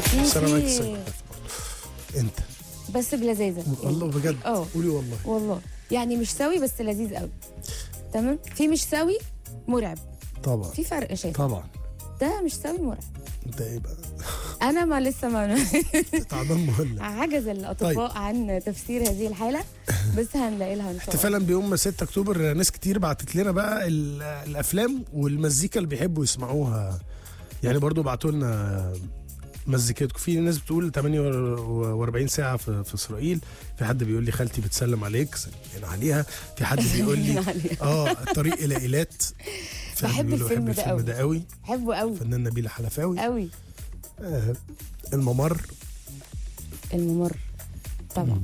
بس انا معاك في- سايكوباث برضه. انت بس بلذاذه والله بجد اه قولي والله والله يعني مش سوي بس لذيذ قوي تمام في مش سوي مرعب طبعا في فرق شايف طبعا ده مش سوي مرعب انت ايه بقى انا ما لسه ما تعبان مهلة عجز الاطباء عن تفسير هذه الحاله بس هنلاقي لها ان شاء الله احتفالا بيوم 6 اكتوبر ناس كتير بعتت لنا بقى ال- الافلام والمزيكا اللي بيحبوا يسمعوها يعني برضو بعتوا لنا مزيكتكم في ناس بتقول 48 ساعه في, في اسرائيل في حد بيقول لي خالتي بتسلم عليك سلمين عليها في حد بيقول لي عليها. اه الطريق الى ايلات في حد بحب بيقول له الفيلم بحب ده الفيلم قوي. ده قوي بحبه قوي فنان نبيل حلفاوي قوي آه الممر الممر طبعا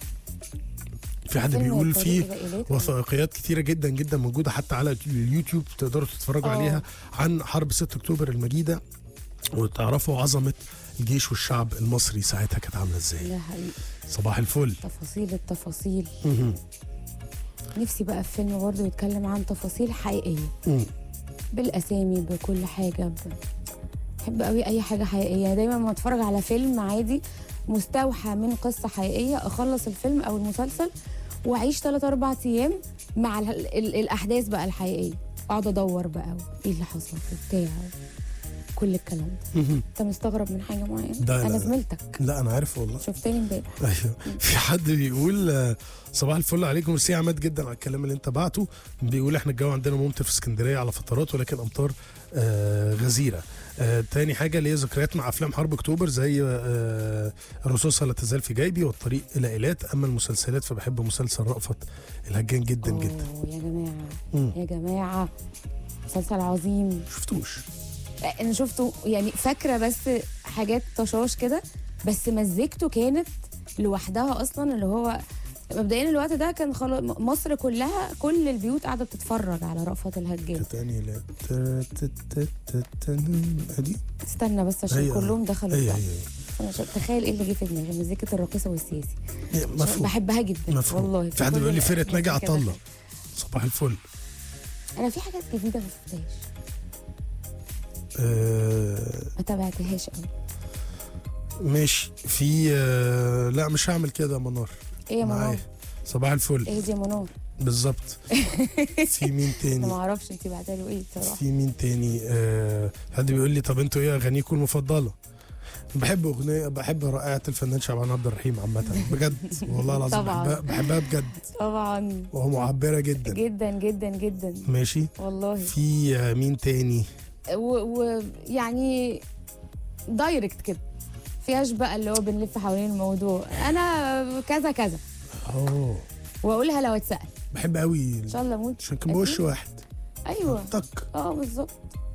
في حد فيلم بيقول الطريق فيه إلى إيلات. وثائقيات كتيرة جدا جدا موجودة حتى على اليوتيوب تقدروا تتفرجوا آه. عليها عن حرب 6 أكتوبر المجيدة وتعرفوا عظمة الجيش والشعب المصري ساعتها كانت عاملة ازاي ده حقيقي صباح الفل تفاصيل التفاصيل مهم. نفسي بقى في فيلم برضه يتكلم عن تفاصيل حقيقيه مم. بالاسامي بكل حاجه ب... بحب قوي اي حاجه حقيقيه دايما لما اتفرج على فيلم عادي مستوحى من قصه حقيقيه اخلص الفيلم او المسلسل واعيش 3 4 ايام مع ال... ال... الاحداث بقى الحقيقيه اقعد ادور بقى ايه اللي حصل وبتاع كل الكلام ده مهم. انت مستغرب من حاجه معينه لا، لا، انا لا. زميلتك لا أنا عارف والله شفتني امبارح ايوه في حد بيقول آه، صباح الفل عليكم ميرسي يا عماد جدا على الكلام اللي انت بعته بيقول احنا الجو عندنا ممطر في اسكندريه على فترات ولكن امطار آه غزيره آه تاني حاجه ليا ذكريات مع افلام حرب اكتوبر زي آه الرصاصه لا تزال في جيبي والطريق الى ايلات اما المسلسلات فبحب مسلسل رأفت الهجان جدا جدا أوه، يا جماعه مم. يا جماعه مسلسل عظيم شفتوش انا شفته يعني فاكره بس حاجات طشاش كده بس مزيكته كانت لوحدها اصلا اللي هو مبدئيا الوقت ده كان خلاص مصر كلها كل البيوت قاعده بتتفرج على رأفت الهجان تاني لا تا- تا- تا- تا- تا- دي استنى بس عشان هي- كلهم دخلوا هي في هي بعض. أنا مش- تخيل ايه اللي جه في دماغي مزيكه الراقصه والسياسي هي مفهوم بحبها جدا مفهوم والله في حد كل بيقول لي فرقه ناجي المزيكا عطله دخلت. صباح الفل انا في حاجات جديده ما شفتهاش آه ما تابعتهاش قوي ماشي في آه لا مش هعمل كده يا منار ايه يا منار معايا صباح الفل ايه دي يا منار بالظبط في مين انا ما تاني اعرفش انت بعتها له ايه بصراحه في مين تاني آه حد بيقول لي طب انتوا ايه اغانيكم المفضله بحب اغنيه بحب رائعه الفنان شعبان عبد الرحيم عامه بجد والله العظيم طبعاً. بحبها, بحبها بجد طبعا ومعبره جدا جدا جدا جدا ماشي والله في آه مين تاني ويعني دايركت كده فيهاش بقى اللي هو بنلف حوالين الموضوع انا كذا كذا اه واقولها لو اتسال بحب قوي ان شاء الله موت عشان كان بوش أكيد. واحد ايوه طك اه بالظبط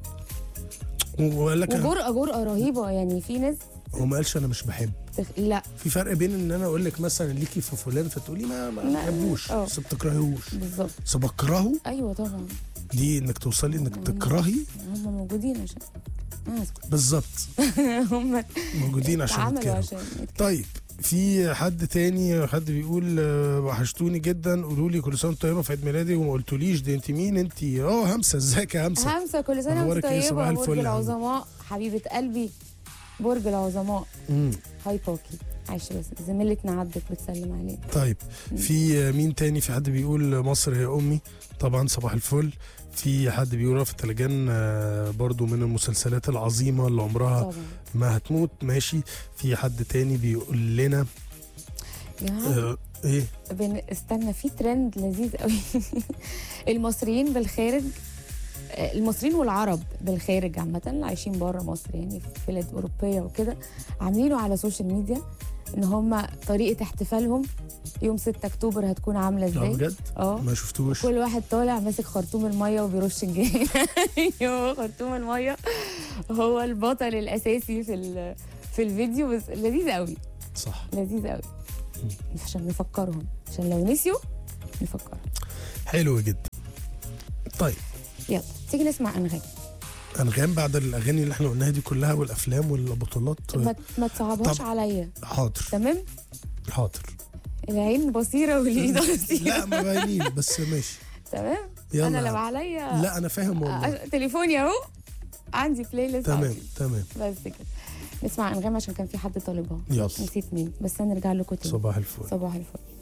وقال لك أنا- وجرأة جرأة رهيبة يعني في ناس هو ما قالش انا مش بحب تخ... لا في فرق بين ان انا اقول لك مثلا ليكي في فلان فتقولي ما ما لا، بحبوش اه. بس بتكرهيهوش بالظبط بس بكرهه ايوه طبعا دي انك توصلي انك تكرهي هم موجودين عشان آه، اسكت. بالظبط هم موجودين عشان اتعملوا يتكرهوا عشان يتكلموا. طيب في حد تاني حد بيقول آه، وحشتوني جدا قولوا لي كل سنه وانتم طيبه في عيد ميلادي وما قلتوليش دي انت مين انت اه همسه ازيك يا همسه همسة كل سنة وانت أخبارك إيه؟ صباح طيبة برج الفل يا عم. العظماء حبيبة قلبي برج العظماء مم. هاي باكي عايشة بس زميلتنا عدت بتسلم علينا طيب في آه، مين تاني في حد بيقول مصر هي امي طبعا صباح الفل في حد بيقول رأفت تلجان آه، برضو من المسلسلات العظيمة اللي عمرها طبعا ما هتموت ماشي في حد تاني بيقول لنا يا جماعة آه ايه بن... استنى في ترند لذيذ قوي المصريين بالخارج آه، المصريين والعرب بالخارج عامة اللي عايشين بره مصر يعني في بلاد أوروبية وكده عاملينه على السوشيال ميديا إن هم طريقة احتفالهم يوم 6 أكتوبر هتكون عاملة اه إزاي بجد اه ما شفتوش كل واحد طالع ماسك خرطوم الميه وبيرش الجنين ايوه خرطوم الميه هو البطل الاساسي في ال- في الفيديو بس لذيذ قوي صح لذيذ قوي عشان نفكرهم عشان لو نسيوا نفكرهم حلو جدا طيب يلا تيجي نسمع انغام انغام بعد الاغاني اللي احنا قلناها دي كلها والافلام والبطولات ما, ما تصعبهاش طب. عليا حاضر تمام حاضر العين بصيره واليد بصيره لا ما باينين بس ماشي تمام يلا انا لو عليا لا انا فاهم والله آه، تليفوني اهو عندي بلاي ليست تمام عندي. تمام بس كده نسمع انغام عشان كان في حد طالبها يلا نسيت مين بس هنرجع لكم تاني صباح الفل صباح الفل